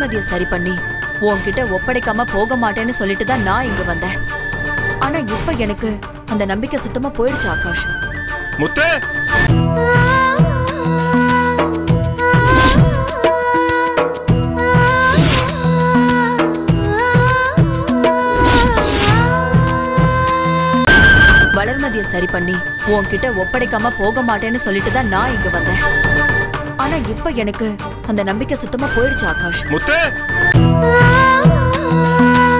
வளர்மதிய சரி பண்ணி உன்கிட்ட ஒப்படைக்காம போக மாட்டேன்னு சொல்லிட்டு தான் நான் இங்க வந்தேன் ஆனா இப்ப எனக்கு அந்த நம்பிக்கை சுத்தமா போயிடுச்சு ஆகாஷ் முத்து வளர்மதிய சரி பண்ணி உன்கிட்ட ஒப்படைக்காம போக மாட்டேன்னு சொல்லிட்டு தான் நான் இங்க வந்தேன் ஆனா இப்ப எனக்கு அந்த நம்பிக்கை சுத்தமா போயிடுச்சு ஆகாஷ் முத்து